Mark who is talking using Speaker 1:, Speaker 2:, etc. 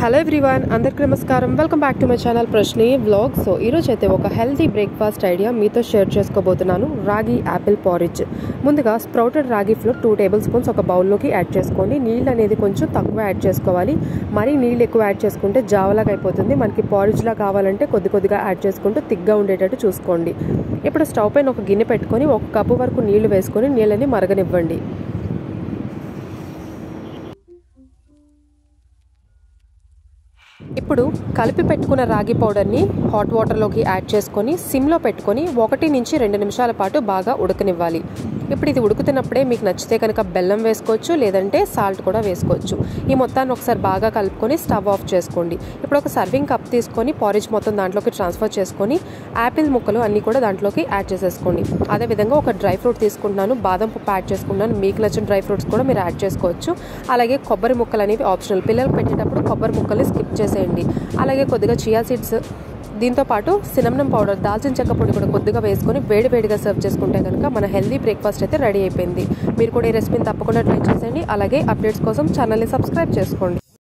Speaker 1: hello everyone అందరికీ నమస్కారం welcome back to my channel ప్రశ్ని వ్లాగ్ సో ఈరోజు అయితే ఒక హెల్తీ బ్రేక్ఫాస్ట్ ఐడియా మీతో షేర్ చేసుకోబోతున్నాను రాగి యాపిల్ పారిజ్ ముందుగా స్ప్రౌటెడ్ రాగి ఫ్లోర్ టూ టేబుల్ స్పూన్స్ ఒక బౌల్లోకి యాడ్ చేసుకోండి నీళ్ళు అనేది కొంచెం తక్కువ యాడ్ చేసుకోవాలి మరీ నీళ్ళు ఎక్కువ యాడ్ చేసుకుంటే జావలాగా అయిపోతుంది మనకి పారిజ్లా కావాలంటే కొద్ది కొద్దిగా యాడ్ చేసుకుంటూ తిగ్గా ఉండేటట్టు చూసుకోండి ఇప్పుడు స్టవ్ పైన ఒక గిన్నె పెట్టుకొని ఒక కప్పు వరకు నీళ్లు వేసుకొని నీళ్ళని మరగనివ్వండి ఇప్పుడు కలిపి పెట్టుకున్న రాగి పౌడర్ని హాట్ వాటర్లోకి యాడ్ చేసుకొని సిమ్లో పెట్టుకొని ఒకటి నుంచి రెండు నిమిషాల పాటు బాగా ఉడకనివ్వాలి ఇప్పుడు ఇది ఉడుకుతున్నప్పుడే మీకు నచ్చితే కనుక బెల్లం వేసుకోవచ్చు లేదంటే సాల్ట్ కూడా వేసుకోవచ్చు ఈ మొత్తాన్ని ఒకసారి బాగా కలుపుకొని స్టవ్ ఆఫ్ చేసుకోండి ఇప్పుడు ఒక సర్వింగ్ కప్ తీసుకొని పారిజ్ మొత్తం దాంట్లోకి ట్రాన్స్ఫర్ చేసుకొని యాపిల్ ముక్కలు అన్నీ కూడా దాంట్లోకి యాడ్ చేసేసుకోండి అదేవిధంగా ఒక డ్రై ఫ్రూట్ తీసుకుంటున్నాను బాదం పప్పు యాడ్ చేసుకుంటున్నాను మీకు నచ్చిన డ్రై ఫ్రూట్స్ కూడా మీరు యాడ్ చేసుకోవచ్చు అలాగే కొబ్బరి ముక్కలు అనేవి ఆప్షనల్ పిల్లలు పెట్టేటప్పుడు కొబ్బరి ముక్కలు స్కిప్ చేసేయండి అలాగే కొద్దిగా చియా సీడ్స్ దీంతో పాటు సినమనం పౌడర్ దాల్చిన చెక్క పొడి కూడా కొద్దిగా వేసుకొని వేడి వేడిగా సర్వ్ చేసుకుంటే కనుక మన హెల్దీ బ్రేక్ఫాస్ట్ అయితే రెడీ అయిపోయింది మీరు కూడా ఈ రెసిపీని తప్పకుండా ట్రై చేసేయండి అలాగే అప్డేట్స్ కోసం ఛానల్ని సబ్స్క్రైబ్ చేసుకోండి